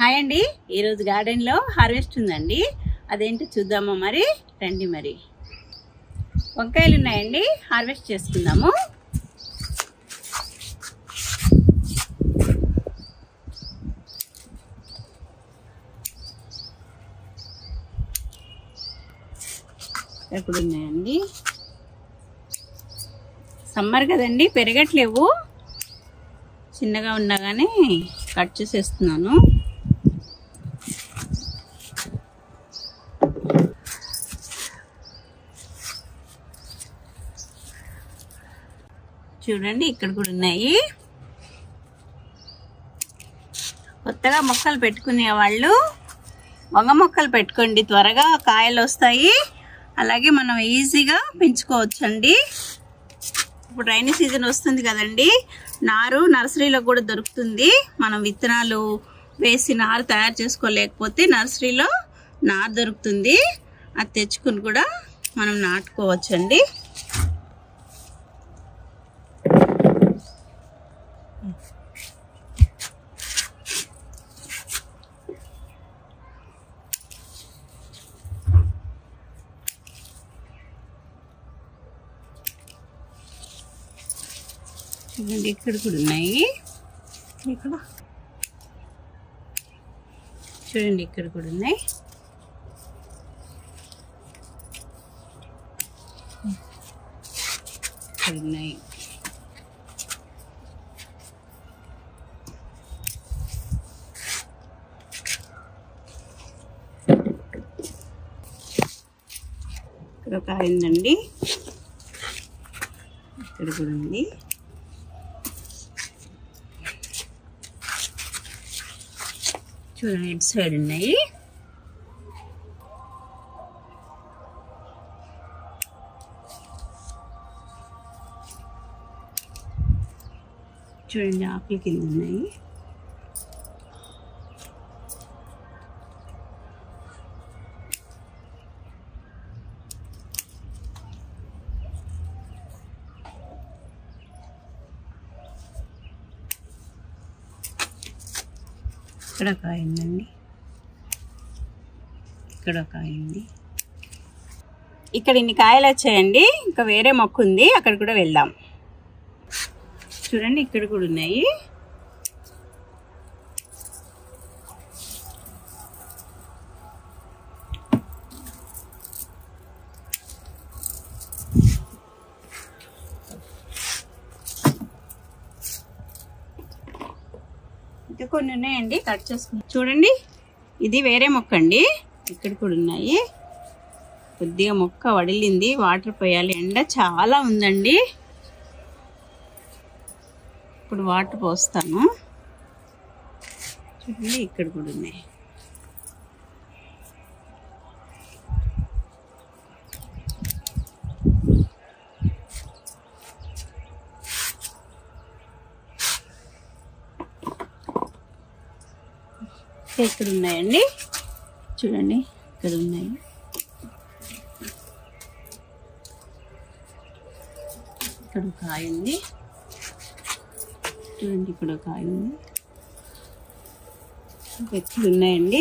hi అండి ఈరోజు గార్డెన్లో హార్వెస్ట్ ఉందండి అదేంటో చూద్దామా మరి రండి మరి వంకాయలు ఉన్నాయండి హార్వెస్ట్ చేసుకుందాము ఎప్పుడు ఉన్నాయండి సమ్మర్ కదండి పెరగట్లేవు చిన్నగా ఉన్నా కానీ కట్ చేసేస్తున్నాను చూడండి ఇక్కడ కూడా ఉన్నాయి కొత్తగా మొక్కలు పెట్టుకునే వాళ్ళు వంగ మొక్కలు పెట్టుకోండి త్వరగా కాయలు వస్తాయి అలాగే మనం ఈజీగా పెంచుకోవచ్చండి ఇప్పుడు రైనీ సీజన్ వస్తుంది కదండి నారు నర్సరీలో కూడా దొరుకుతుంది మనం విత్తనాలు వేసి నారు తయారు చేసుకోలేకపోతే నర్సరీలో నారు దొరుకుతుంది అది తెచ్చుకుని కూడా మనం నాటుకోవచ్చండి చూడండి ఇక్కడ కూడా ఉన్నాయి ఇక్కడ చూడండి ఇక్కడ కూడా ఉన్నాయి ఇక్కడ ఉన్నాయి ఇక్కడ ఒక అయిందండి ఇక్కడ కూడా ఉంది చూడండి ఇటు సైడ్ ఉన్నాయి చూడండి ఆకుల కింద ఉన్నాయి ఇక్కడ ఒక అయిందండి ఇక్కడ ఒక అయింది ఇక్కడ ఇన్ని కాయలు వచ్చాయండి ఇంకా వేరే మొక్క ఉంది అక్కడ కూడా వెళ్దాం చూడండి ఇక్కడ కూడా ఉన్నాయి ఇంకా కొన్ని ఉన్నాయండి కట్ చేసుకుని చూడండి ఇది వేరే మొక్క అండి ఇక్కడ కూడా ఉన్నాయి కొద్దిగా మొక్క వడిలింది వాటర్ పోయాలి ఎండ చాలా ఉందండి ఇప్పుడు వాటర్ పోస్తాను చూడండి ఇక్కడ కూడా ఉన్నాయి ఇక్కడ ఉన్నాయండి చూడండి ఇక్కడ ఉన్నాయి ఇక్కడ ఒక కాయ ఉంది చూడండి ఇక్కడ ఒక కాయ ఉంది ఇంకా ఇక్కడ ఉన్నాయండి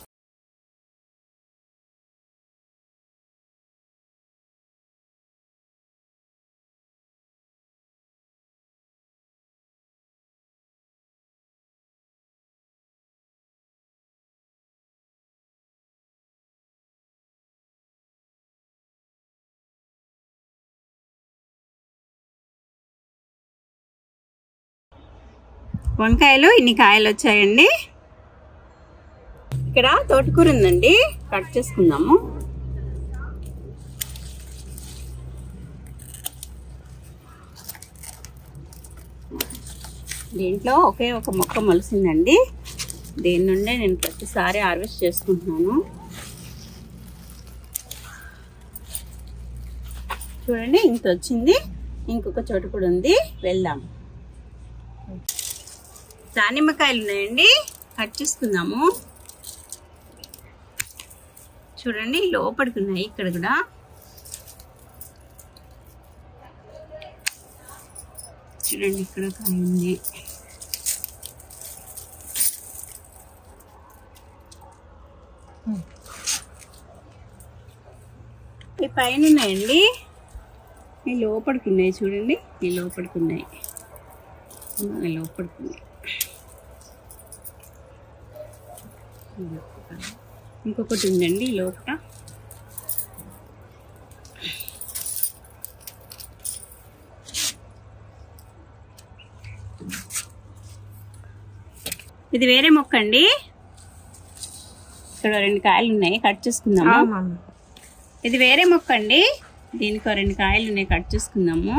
వంకాయలు ఇన్ని కాయలు వచ్చాయండి ఇక్కడ తోటకూర ఉందండి కట్ చేసుకుందాము దీంట్లో ఒకే ఒక మొక్క మొలిసిందండి దీని నుండే నేను ప్రతిసారి హార్వెస్ట్ చేసుకుంటున్నాను చూడండి ఇంత వచ్చింది ఇంకొక చోట కూడా ఉంది వెళ్దాం దానిమ్మకాయలు ఉన్నాయండి కట్ చేసుకుందాము చూడండి లోపలికి ఉన్నాయి ఇక్కడ కూడా చూడండి ఇక్కడ కాయ ఉంది ఈ పైన ఉన్నాయండి ఈ లోపలికి ఉన్నాయి చూడండి ఈ లోపలికి ఉన్నాయి ఈ లోపలికి ఉన్నాయి ఇంకొకటి ఉందండి ఈ లోపల ఇది వేరే మొక్క అండి ఇక్కడ రెండు కాయలు ఉన్నాయి కట్ చేసుకుందాము ఇది వేరే మొక్క అండి దీనికి ఓ రెండు కాయలు ఉన్నాయి కట్ చేసుకుందాము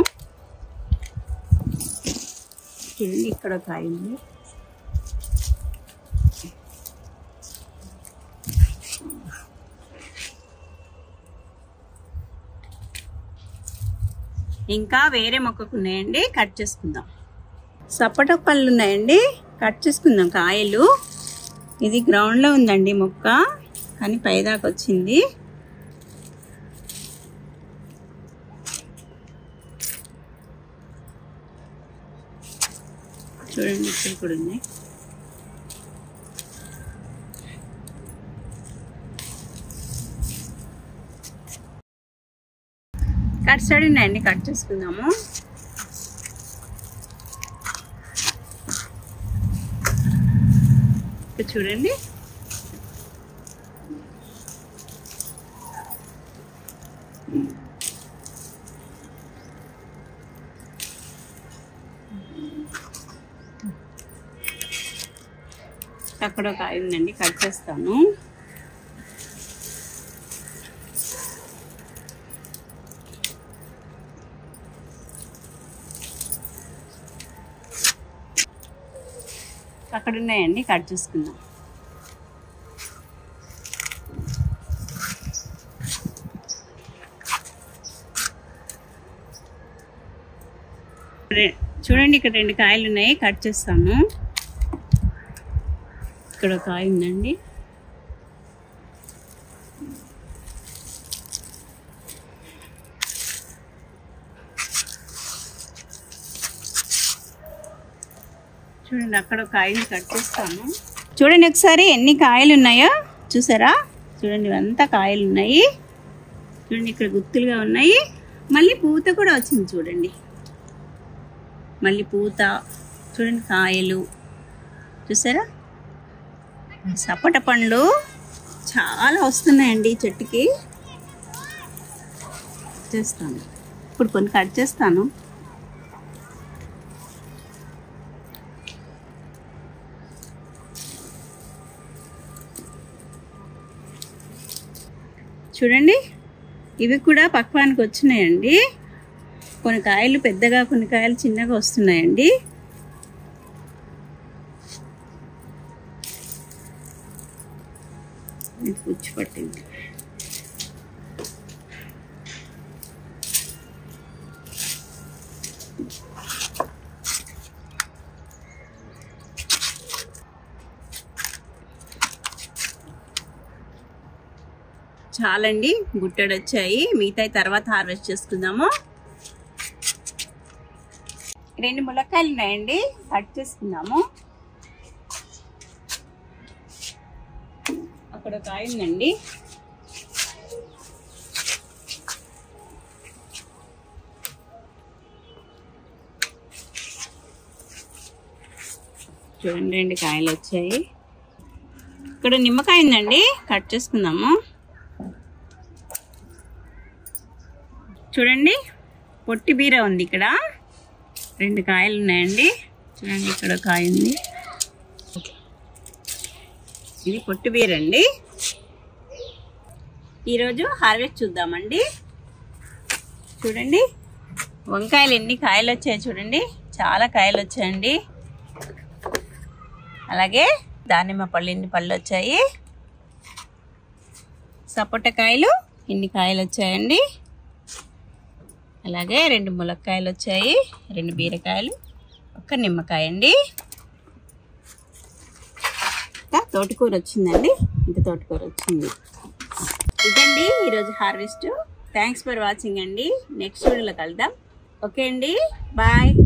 చూడండి ఇక్కడ ఒక కాయ ఉంది ఇంకా వేరే మొక్కకు ఉన్నాయండి కట్ చేసుకుందాం సపోట పళ్ళు ఉన్నాయండి కట్ చేసుకుందాం కాయలు ఇది గ్రౌండ్లో ఉందండి మొక్క కానీ పైదాకా వచ్చింది చూడండి ఇక్కడ కూడా ఉన్నాయి కట్ సైడ్ ఉన్నాయండి కట్ చేసుకుందాము ఇక్కడ చూడండి అక్కడ ఒక కాయ ఉందండి కట్ చేస్తాను అక్కడ ఉన్నాయండి కట్ చేసుకుందాం రె- చూడండి ఇక్కడ రెండు కాయలు ఉన్నాయి కట్ చేస్తాను ఇక్కడ ఒక కాయ ఉందండి చూడండి అక్కడ ఒక కాయని కట్ చేస్తాను చూడండి ఒకసారి ఎన్ని కాయలు ఉన్నాయో చూసారా చూడండి ఇవంతా కాయలు ఉన్నాయి చూడండి ఇక్కడ గుత్తులుగా ఉన్నాయి మళ్ళీ పూత కూడా వచ్చింది చూడండి మళ్ళీ పూత చూడండి కాయలు చూసారా సపోట పండ్లు చాలా వస్తున్నాయండి ఈ చెట్టుకి చేస్తాను ఇప్పుడు కొన్ని కట్ చేస్తాను చూడండి ఇవి కూడా పక్వానికి వచ్చినాయండి కొన్ని కాయలు పెద్దగా కొన్ని కాయలు చిన్నగా వస్తున్నాయండి ఇది పుచ్చి పట్టింది చాలండి గుట్టెడు వచ్చాయి మిగతాయి తర్వాత హార్వెస్ట్ చేసుకుందాము రెండు ములక్కాయలు ఉన్నాయండి కట్ చేసుకుందాము అక్కడ ఒక కాయ ఉందండి చూడండి రెండు కాయలు వచ్చాయి ఇక్కడ నిమ్మకాయ ఉందండి కట్ చేసుకుందాము చూడండి పొట్టి బీర ఉంది ఇక్కడ రెండు కాయలు ఉన్నాయండి చూడండి ఇక్కడ ఒక కాయ ఉంది ఇది పొట్టి బీర అండి ఈరోజు హార్వెస్ట్ చూద్దామండి చూడండి వంకాయలు ఎన్ని కాయలు వచ్చాయి చూడండి చాలా కాయలు వచ్చాయండి అలాగే దానిమ్మ పళ్ళు ఎన్ని పళ్ళు వచ్చాయి సపోటా కాయలు ఎన్ని కాయలు వచ్చాయండి అలాగే రెండు ములక్కాయలు వచ్చాయి రెండు బీరకాయలు ఒక నిమ్మకాయ అండి ఇంకా తోటకూర వచ్చిందండి ఇంత తోటకూర వచ్చింది ఇదండి ఈరోజు హార్వెస్ట్ థ్యాంక్స్ ఫర్ వాచింగ్ అండి నెక్స్ట్ వీడియోలో కలుద్దాం ఓకే అండి బాయ్